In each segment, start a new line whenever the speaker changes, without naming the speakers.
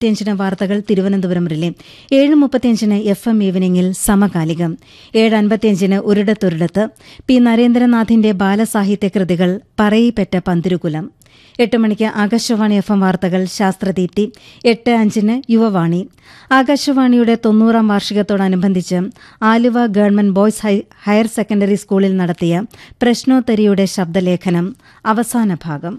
മുപ്പത്തിയഞ്ചിന് വാർത്തകൾ തിരുവനന്തപുരം റിലേ ഏഴ് മുപ്പത്തിയഞ്ചിന് എഫ് എം ഈവനിംഗിൽ സമകാലികം ഏഴ് അൻപത്തിയഞ്ചിന് ഒരിടത്തൊരിടത്ത് പി നരേന്ദ്രനാഥിന്റെ ബാലസാഹിത്യ കൃതികൾ പറയിപ്പെട്ട പന്തിരുകുലം എട്ട് മണിക്ക് ആകാശവാണി എഫ് എം വാർത്തകൾ ശാസ്ത്രദീപ്തി എട്ട് അഞ്ചിന് യുവവാണി ആകാശവാണിയുടെ തൊണ്ണൂറാം വാർഷികത്തോടനുബന്ധിച്ച് Aluva government boys high- higher secondary സ്കൂളിൽ നടത്തിയ പ്രശ്നോത്തരിയുടെ ശബ്ദലേഖനം അവസാന ഭാഗം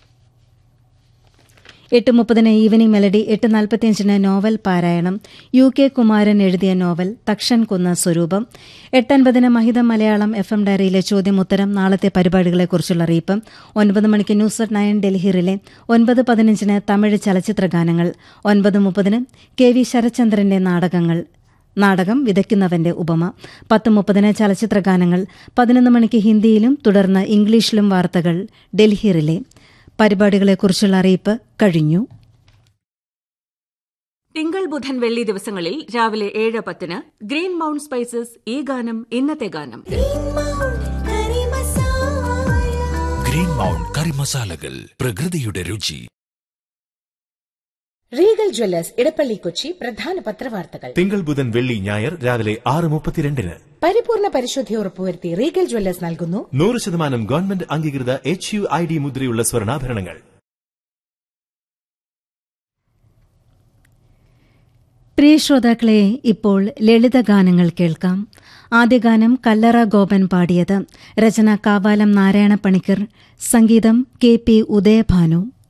എട്ട് മുപ്പതിന് ഈവനിംഗ് മെലഡി എട്ട് നാൽപ്പത്തിയഞ്ചിന് നോവൽ പാരായണം യു കെ കുമാരൻ എഴുതിയ നോവൽ തക്ഷൻ കുന്ന സ്വരൂപം എട്ടൻപതിന് മഹിത മലയാളം എഫ് എം ഡയറിയിലെ ചോദ്യമുത്തരം നാളത്തെ പരിപാടികളെക്കുറിച്ചുള്ള അറിയിപ്പ് ഒൻപത് മണിക്ക് ന്യൂസ് അറ്റ് നയൻ ഡൽഹിയിലെ ഒൻപത് പതിനഞ്ചിന് തമിഴ് ചലച്ചിത്ര ഗാനങ്ങൾ ഒൻപത് മുപ്പതിന് കെ വി ശരചന്ദ്രന്റെ നാടകങ്ങൾ നാടകം വിതയ്ക്കുന്നവന്റെ ഉപമ പത്ത് മുപ്പതിന് ചലച്ചിത്ര ഗാനങ്ങൾ പതിനൊന്ന് മണിക്ക് ഹിന്ദിയിലും തുടർന്ന് ഇംഗ്ലീഷിലും വാർത്തകൾ ഡൽഹി റിലേ പരിപാടികളെക്കുറിച്ചുള്ള അറിയിപ്പ് കഴിഞ്ഞു
തിങ്കൾ ബുധൻ വെള്ളി ദിവസങ്ങളിൽ രാവിലെ ഏഴ് പത്തിന് ഗ്രീൻ മൗണ്ട് സ്പൈസസ് ഈ ഗാനം ഇന്നത്തെ ഗാനം
ഗ്രീൻ മൗണ്ട് കറി മസാലകൾ പ്രകൃതിയുടെ രുചി
റീഗൽ ജ്വല്ലേഴ്സ് ഇടപ്പള്ളി കൊച്ചി പ്രധാന പത്രവാർത്തകൾ
തിങ്കൾ ബുധൻ വെള്ളി ഞായർ രാവിലെ ആറ് മുപ്പത്തിരണ്ടിന്
പരിപൂർണ പരിശുദ്ധി ഉറപ്പുവരുത്തി റീഗൽ ജ്വല്ലേഴ്സ് നൽകുന്നു
നൂറ് ശതമാനം ഗവൺമെന്റ് അംഗീകൃത എച്ച് യു ഐ ഡി മുദ്രയുള്ള സ്വർണ്ണാഭരണങ്ങൾ
പ്രിയ ശ്രോതാക്കളെ ഇപ്പോൾ ലളിതഗാനങ്ങൾ കേൾക്കാം ആദ്യ ഗാനം കല്ലറ ഗോപൻ പാടിയത് രചന കാവാലം നാരായണ പണിക്കർ സംഗീതം കെ പി ഉദയഭാനു